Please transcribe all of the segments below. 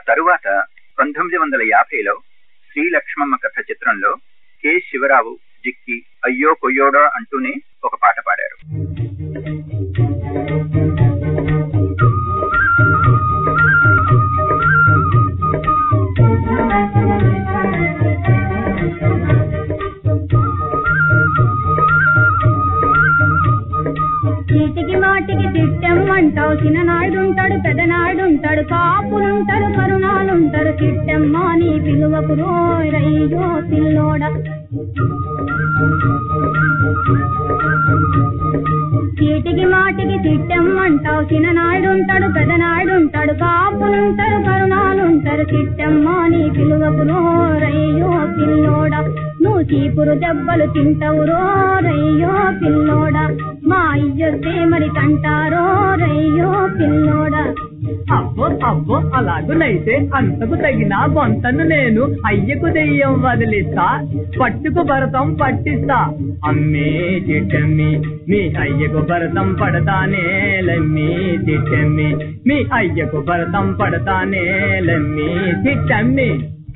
తరువాత పంతొమ్మిది వందల యాభైలో శ్రీ లక్ష్మమ్మ కథ చిత్రంలో కె శివరావు జిక్కి అయ్యో కొయ్యోడో అంటూనే ఒక పాట పాడారు చీటికి మాటికి తిట్టమ్మంటావు చిన్ననాయుడుంటాడు పెదనాయుడుంటాడు కాపులుంటారు కరుణాలుంటారు తిట్టమ్మ నీ పిలువకు రోయ్యో పిల్లోడ చీటికి మాటికి తిట్టమ్మంటావు చిన్ననాయుడుంటాడు పెదనాయుడుంటాడు కాపులుంటారు కరుణాలుంటారు తిట్టమ్మ నీ పిలువకు రోయ్యో పిల్లోడ నువ్వు చీపురు దెబ్బలు తింటావు రోరయ్యో పిల్లోడ మా అయ్యొస్తే మరి కంటారో రయ్యో పిల్లోడ అబ్బో అబ్బో అలాగునైతే అంతకు తగిన బొంతను నేను అయ్యకు దెయ్యం వదిలిస్తా పట్టుకు భరతం పట్టిస్తా అమ్మే చిట్టమ్మి మీ అయ్యకు భరతం పడతానే లమ్మి చిట్టమ్మి మీ అయ్యకు భరతం పడతానే లమ్మి చిట్టమ్మి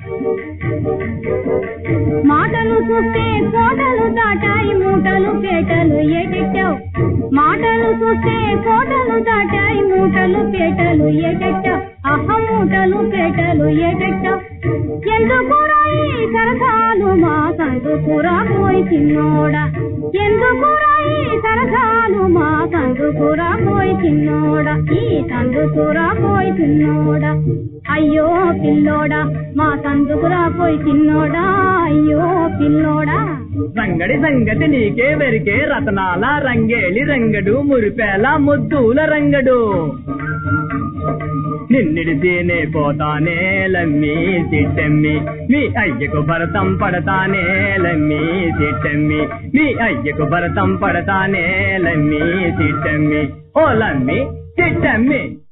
మాటలు చూస్తే కోటలు దాటాయి మూటలు పేటలు ఏటెట్టావు మాటలు చూస్తే కోటలు దాటాయి మూటలు పేటలు ఏటెట్టావు అహ మూటలు పేటలు ఏటెట్టావు ఎందుకు రాయి సరసాలు మా సందు కూరా పోయి చిన్నోడా ఎందుకు రాయి సరసాలు మా సందు కూరా పోయి చిన్నోడా ఈ సందు కూరా పోయి చిన్నోడా అయ్యో పిల్లోడా మా సందుకురా పోయి చిన్నోడా అయ్యో పిల్లోడా రంగడి సంగతి నీకే వెరికే రతనాల రంగేలి రంగడు మురిపేల ముద్దుల రంగడు నిన్నిడితేనే పోతానే లమ్మి చిట్టమ్మి మీ అయ్యకు భరతం పడతానే లమ్మి చిట్టమ్మి మీ అయ్యకు భరతం పడతానే లమ్మి చిట్టమ్మి ఓ లమ్మి చిట్టమ్మి